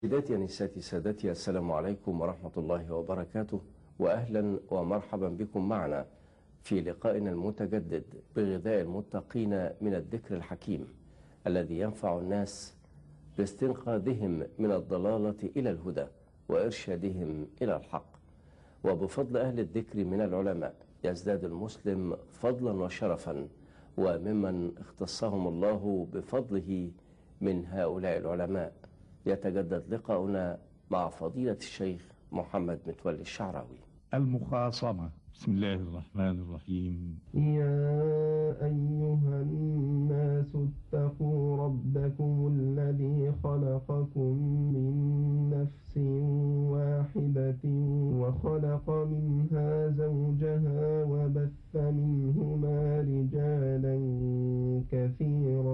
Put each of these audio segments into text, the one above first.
سيداتي أنساتي سادتي السلام عليكم ورحمة الله وبركاته وأهلا ومرحبا بكم معنا في لقائنا المتجدد بغذاء المتقين من الذكر الحكيم الذي ينفع الناس باستنقاذهم من الضلالة إلى الهدى وإرشادهم إلى الحق وبفضل أهل الذكر من العلماء يزداد المسلم فضلا وشرفا وممن اختصهم الله بفضله من هؤلاء العلماء يتجدد لقاؤنا مع فضيلة الشيخ محمد متولي الشعراوي المخاصمة بسم الله الرحمن الرحيم يا أيها الناس اتقوا ربكم الذي خلقكم من نفس واحدة وخلق منها زوجها وبث منهما رجالا كثيرا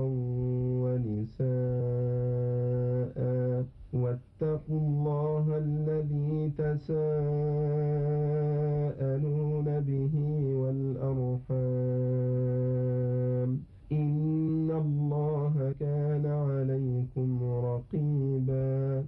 ونساء واتقوا الله الذي تساءلون به والأرحام إن الله كان عليكم رقيبا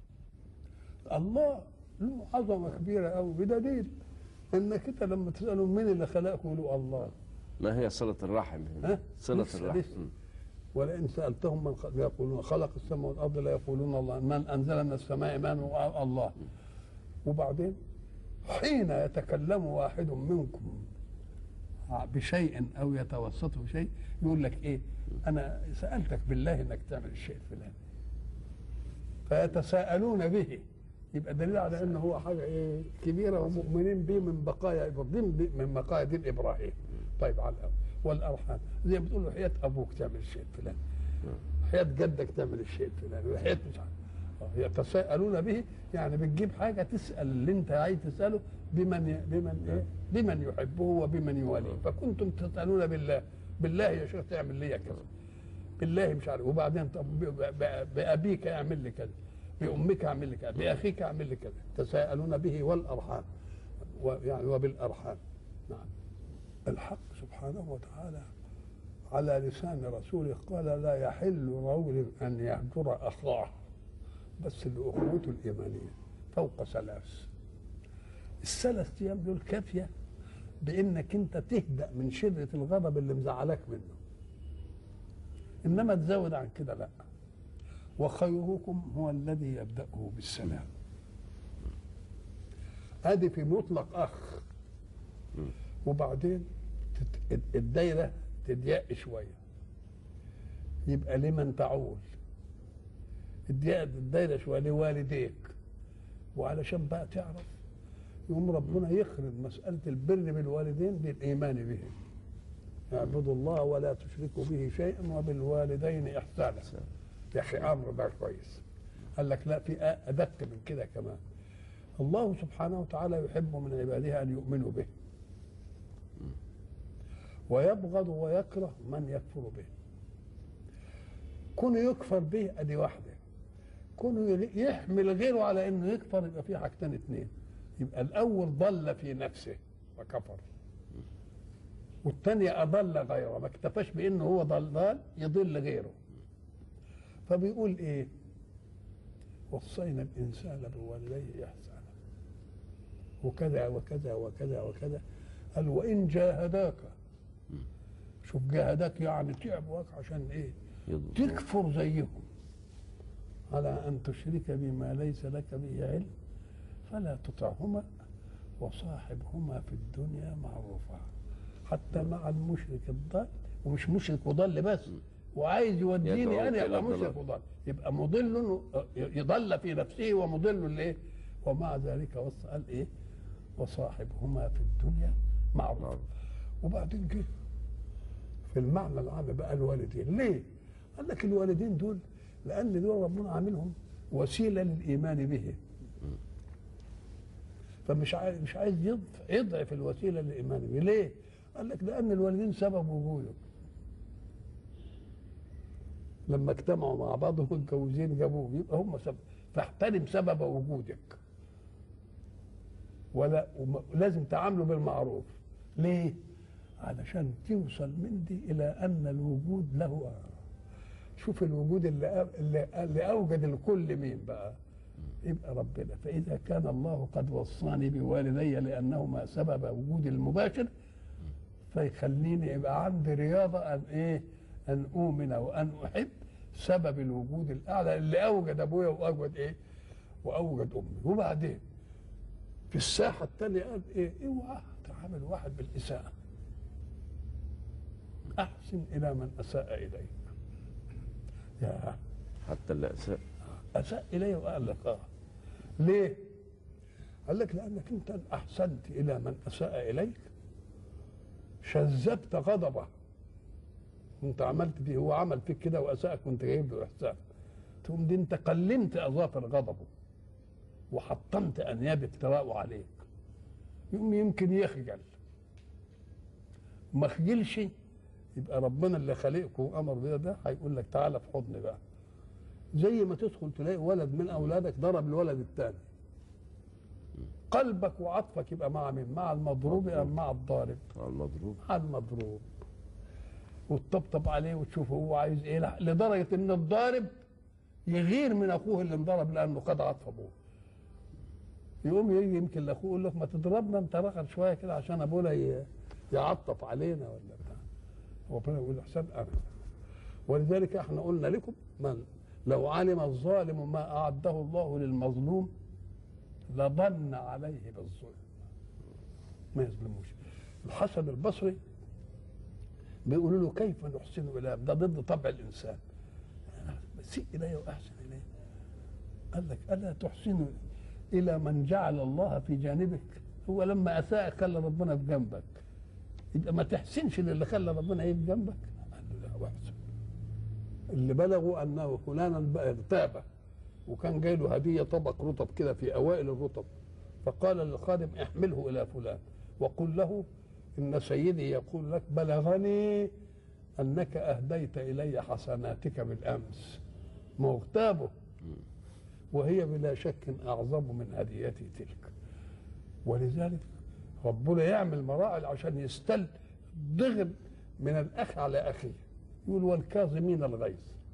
الله له عظمه كبيره قوي بدليل انك انت لما تساله مين اللي خلقه يقولوا الله ما هي صلة الرحم ها؟ صلة لسه- الرحم لسه. ولئن سالتهم من خلق يقولون خلق السماء والارض لا يقولون الله من انزل من السماء ماء الله وبعدين حين يتكلم واحد منكم بشيء او يتوسط بشيء يقول لك ايه انا سالتك بالله انك تعمل الشيء الفلاني فيتساءلون به يبقى دليل على انه هو حاجه ايه كبيره ومؤمنين به من بقايا ابراهيم دي- من بقايا دين ابراهيم طيب على الاول والارحام زي ما بتقول له حياه ابوك تعمل الشيء الفلاني حياه جدك تعمل الشيء الفلاني وحياه مش عارف آه، يتساءلون به يعني بتجيب حاجه تسال اللي انت عايز تساله بمن ي- بمن ايه بمن يحبه وبمن يواليه فكنتم تسالون بالله بالله يا شيخ تعمل لي كذا بالله مش عارف وبعدين طب ب- ب- بابيك اعمل لي كذا بامك اعمل لي كذا باخيك اعمل لي كذا تساءلون به والارحام ويعني وبالارحام نعم الحق سبحانه وتعالى على لسان رسوله قال لا يحل رجل ان يهجر اخاه بس لاخوته الايمانيه فوق ثلاث الثلاث ايام دول كافيه بانك انت تهدأ من شده الغضب اللي مزعلك منه انما تزود عن كده لا وخيركم هو الذي يبدأه بالسلام ادي في مطلق اخ وبعدين تت- الدايره تضيق شويه يبقى لمن تعول الضيق الدايره شويه لوالديك وعلشان بقى تعرف يقوم ربنا يخرج مساله البر بالوالدين بالايمان بهم اعبدوا الله ولا تشركوا به شيئا وبالوالدين احسانا يا اخي امر ده كويس قال لك لا في ادق من كده كمان الله سبحانه وتعالى يحب من عباده ان يؤمنوا به ويبغض ويكره من يكفر به كونه يكفر به ادي واحده كونه يحمل غيره على انه يكفر يبقى في حاجتين اتنين يبقى الاول ضل في نفسه وكفر والثانية أضل غيره ما اكتفاش بأنه هو ضلال يضل غيره فبيقول إيه وصينا الإنسان بوالديه إحسانا وكذا وكذا وكذا وكذا قال وإن جاهداك شوف جاهداك يعني تعبوك عشان إيه يض- تكفر زيهم على أن تشرك بما ليس لك به علم فلا تطعهما وصاحبهما في الدنيا معروفا حتى مع المشرك الضال ومش مشرك وضل بس وعايز يوديني يدعوك انا إلى ابقى الضلال. مشرك وضال يبقى مضل يضل في نفسه ومضل لايه ومع ذلك وص قال ايه وصاحبهما في الدنيا معروف معروف. وبعدين جه في المعنى العام بقى الوالدين ليه؟ قال لك الوالدين دول لان دول ربنا عاملهم وسيله للايمان به فمش عايز مش عايز يضعف يضعف الوسيله للايمان به ليه؟ قال لك لان الوالدين سبب وجودك لما اجتمعوا مع بعض ومتجوزين جابوه يبقى هم سبب فاحترم سبب وجودك ولا وم- لازم تعامله بالمعروف ليه؟ علشان توصل من دي الى ان الوجود له شوف الوجود اللي اللي, اللي اوجد الكل مين بقى يبقى ربنا فإذا كان الله قد وصاني بوالدي لأنهما سبب وجود المباشر فيخليني يبقى عندي رياضة أن إيه أن أؤمن وأن أحب سبب الوجود الأعلى اللي أوجد أبويا وأوجد إيه وأوجد أمي وبعدين في الساحة الثانية قال إيه اوعى تعامل واحد بالإساءة أحسن إلى من أساء إليك يا حتى اللي أساء اساء الي وقال لك اه ليه؟ قال لك لانك انت إن احسنت الى من اساء اليك شذبت غضبه انت عملت فيه هو عمل فيك كده واساءك وانت جايب له احسان تقوم دي انت قلمت اظافر غضبه وحطمت انياب افتراءه عليك يقوم يمكن يخجل ما خجلش يبقى ربنا اللي خلقكم وامر بده ده هيقول لك تعالى في حضني بقى زي ما تدخل تلاقي ولد من اولادك ضرب الولد الثاني قلبك وعطفك يبقى مع مين مع المضروب ام مع الضارب على المضروب مع المضروب وتطبطب عليه وتشوف هو عايز ايه لدرجه ان الضارب يغير من اخوه اللي انضرب لانه قد عطف ابوه يقوم يجي يمكن لاخوه يقول لك ما تضربنا انت رخر شويه كده عشان ابونا ي- يعطف علينا ولا بتاع ربنا يقول احسن ابدا ولذلك احنا قلنا لكم من لو علم الظالم ما اعده الله للمظلوم لظن عليه بالظلم ما يظلموش الحسن البصري بيقولوا له كيف نحسن الى ده ضد طبع الانسان سيء الي واحسن اليه قال لك الا تحسن الى من جعل الله في جانبك هو لما اساء خلى ربنا في جنبك يبقى ما تحسنش للي خلى ربنا ايه في جنبك قال له لا واحسن اللي بلغوا انه فلانا بقى ارتاب وكان جاي له هديه طبق رطب كده في اوائل الرطب فقال للخادم احمله الى فلان وقل له ان سيدي يقول لك بلغني انك اهديت الي حسناتك بالامس ما هو اغتابه وهي بلا شك اعظم من هديتي تلك ولذلك ربنا يعمل مراعي عشان يستل ضغن من الاخ على اخيه يقول والكاظمين الغيظ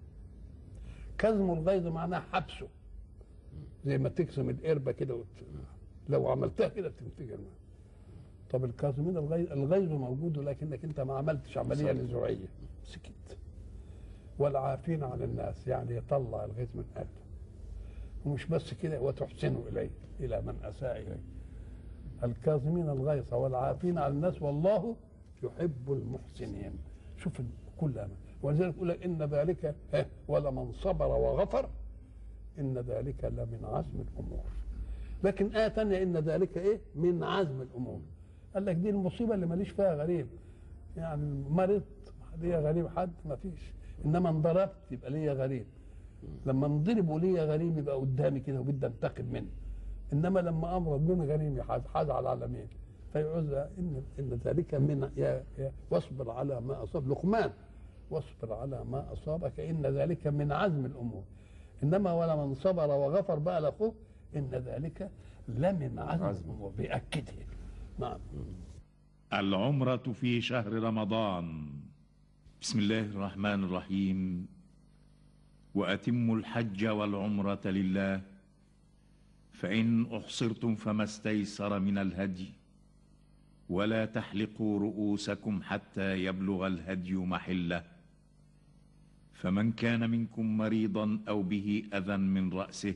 كظم الغيظ معناه حبسه زي ما تكظم القربه كده وت... لو عملتها كده بتنفجر معاك. طب الكاظمين الغيظ الغيظ موجود لكنك انت ما عملتش عمليه صح. نزوعيه سكت والعافين عن الناس يعني يطلع الغيظ من قلبه ومش بس كده وتحسن اليه الى من اساء اليه الكاظمين الغيظ والعافين عن الناس والله يحب المحسنين شوف كل أمل ولذلك يقول لك ان ذلك ها، ولمن صبر وغفر ان ذلك لمن عزم الامور لكن آية تانية إن ذلك إيه؟ من عزم الأمور. قال لك دي المصيبة اللي ماليش فيها غريب. يعني مرضت ليا غريب حد ما فيش. إنما انضربت يبقى ليا غريب. لما انضرب وليا غريب يبقى قدامي كده وبدي انتقم منه. إنما لما أمرض من غريمي هزعل على مين؟ فيعوز إن إن ذلك من يا يا واصبر على ما أصاب لقمان واصبر على ما أصابك إن ذلك من عزم الأمور. انما ولمن صبر وغفر بقى لاخوه ان ذلك لمن عزم عزم. الامور بيأكدها نعم العمرة في شهر رمضان بسم الله الرحمن الرحيم وأتموا الحج والعمرة لله فإن أحصرتم فما استيسر من الهدي ولا تحلقوا رؤوسكم حتى يبلغ الهدي محله فمن كان منكم مريضا أو به أذى من رأسه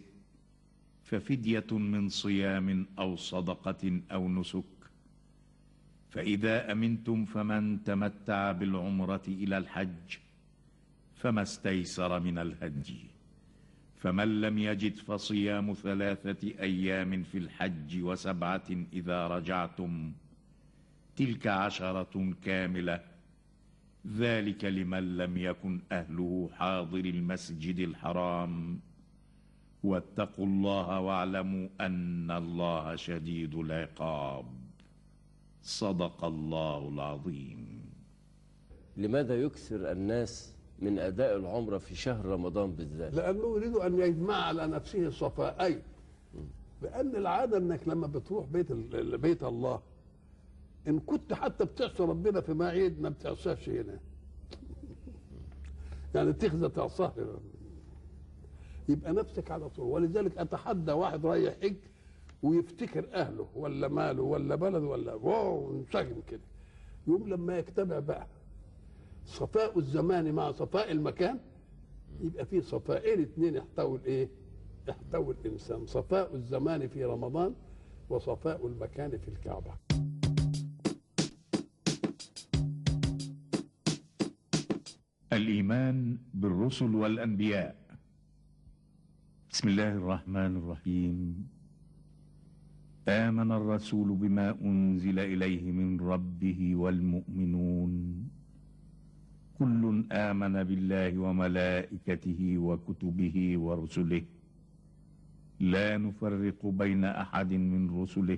ففدية من صيام أو صدقة أو نسك فإذا أمنتم فمن تمتع بالعمرة إلى الحج فما استيسر من الهدي فمن لم يجد فصيام ثلاثة أيام في الحج وسبعة إذا رجعتم تلك عشرة كاملة ذلك لمن لم يكن أهله حاضر المسجد الحرام واتقوا الله واعلموا أن الله شديد العقاب صدق الله العظيم لماذا يكثر الناس من أداء العمرة في شهر رمضان بالذات لانه يريد ان يجمع على نفسه صفائين لان العاده انك لما بتروح بيت ال- بيت الله ان كنت حتى بتعصي ربنا في معيد ما بتعصاش هنا يعني تخزى تعصاه هنا. يبقى نفسك على طول ولذلك اتحدى واحد رايح حج ويفتكر اهله ولا ماله ولا بلده ولا واو منسجم كده يوم لما يجتمع بقى صفاء الزمان مع صفاء المكان يبقى في صفائين اثنين يحتوي الايه؟ يحتوي الانسان صفاء الزمان في رمضان وصفاء المكان في الكعبه الإيمان بالرسل والأنبياء بسم الله الرحمن الرحيم آمن الرسول بما أنزل إليه من ربه والمؤمنون كل آمن بالله وملائكته وكتبه ورسله لا نفرق بين أحد من رسله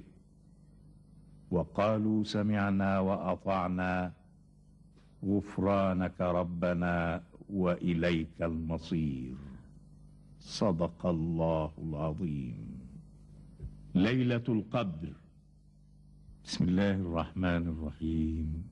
وقالوا سمعنا وأطعنا غفرانك ربنا واليك المصير صدق الله العظيم ليله القدر بسم الله الرحمن الرحيم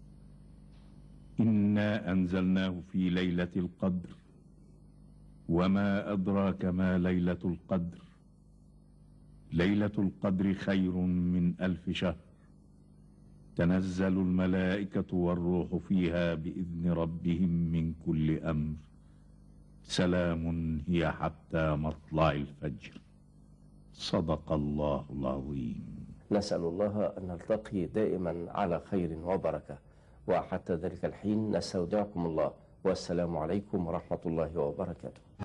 انا انزلناه في ليله القدر وما ادراك ما ليله القدر ليله القدر خير من الف شهر تنزل الملائكة والروح فيها بإذن ربهم من كل أمر سلام هي حتى مطلع الفجر صدق الله العظيم نسأل الله أن نلتقي دائما على خير وبركة وحتى ذلك الحين نستودعكم الله والسلام عليكم ورحمة الله وبركاته